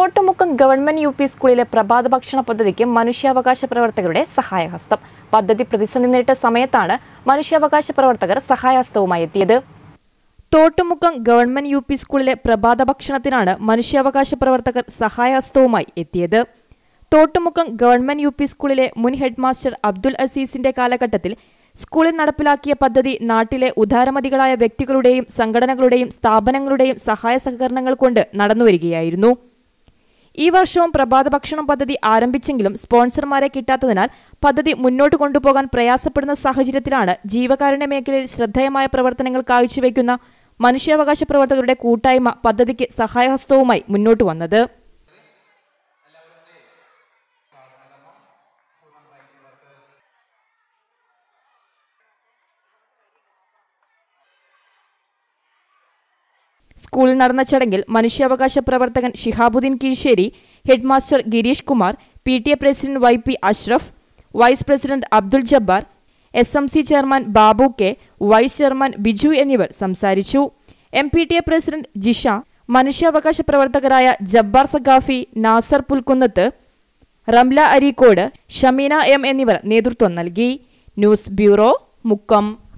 Thottumukkam government U P സ്കൂളിലെ പ്രഭാത ഭക്ഷണ പദ്ധതിക്ക് മനുഷ്യാവകാശ പ്രവർത്തകരുടെ സഹായഹസ്തം പദ്ധതി പ്രതിസന്ധി നേരിട്ട സമയത്താണ് മനുഷ്യാവകാശ പ്രവർത്തകർ സഹായഹസ്തവുമായി എത്തിയത് തോട്ടുമുക്കം ഗവൺമെന്റ് യു പി സ്കൂളിലെ പ്രഭാത ഭക്ഷണത്തിനാണ് മനുഷ്യാവകാശ പ്രവർത്തകർ സഹായഹസ്തവുമായി എത്തിയത് തോട്ടുമുക്കം ഗവൺമെന്റ് യു പി സ്കൂളിലെ മുൻ ഹെഡ്മാസ്റ്റർ അബ്ദുൽ അസീസിന്റെ കാലഘട്ടത്തിൽ സ്കൂളിൽ നടപ്പിലാക്കിയ പദ്ധതി നാട്ടിലെ ഉദാരമതികളായ വ്യക്തികളുടെയും സംഘടനകളുടെയും സ്ഥാപനങ്ങളുടെയും സഹായ സഹകരണങ്ങൾ കൊണ്ട് നടന്നുവരികയായിരുന്നു ഈ വർഷവും പ്രഭാത ഭക്ഷണം പദ്ധതി ആരംഭിച്ചെങ്കിലും സ്പോൺസർമാരെ കിട്ടാത്തതിനാൽ പദ്ധതി മുന്നോട്ട് കൊണ്ടുപോകാൻ പ്രയാസപ്പെടുന്ന സാഹചര്യത്തിലാണ് ജീവകാരുണ്യ മേഖലയിൽ ശ്രദ്ധേയമായ പ്രവർത്തനങ്ങൾ കാഴ്ചവെക്കുന്ന മനുഷ്യാവകാശ പ്രവർത്തകരുടെ കൂട്ടായ്മ പദ്ധതിക്ക് സഹായഹസ്തവുമായി മുന്നോട്ട് വന്നത് സ്കൂളിൽ നടന്ന ചടങ്ങിൽ മനുഷ്യാവകാശ പ്രവർത്തകൻ Shihabuddin Keezhssery headmaster Girish Kumar P T A president Y P Ashraf vice president Abdul Jabbar S M C chairman Babu K vice chairman Biju എന്നിവർ സംസാരിച്ചു M P T A president Jisha മനുഷ്യാവകാശ പ്രവർത്തകരായ ജബ്ബാർ സഖാഫി നാസർ പുൽക്കുന്നത്ത് റംല അരീക്കോട് ഷമീന എം എന്നിവർ നേതൃത്വം നൽകി ന്യൂസ് ബ്യൂറോ മുക്കം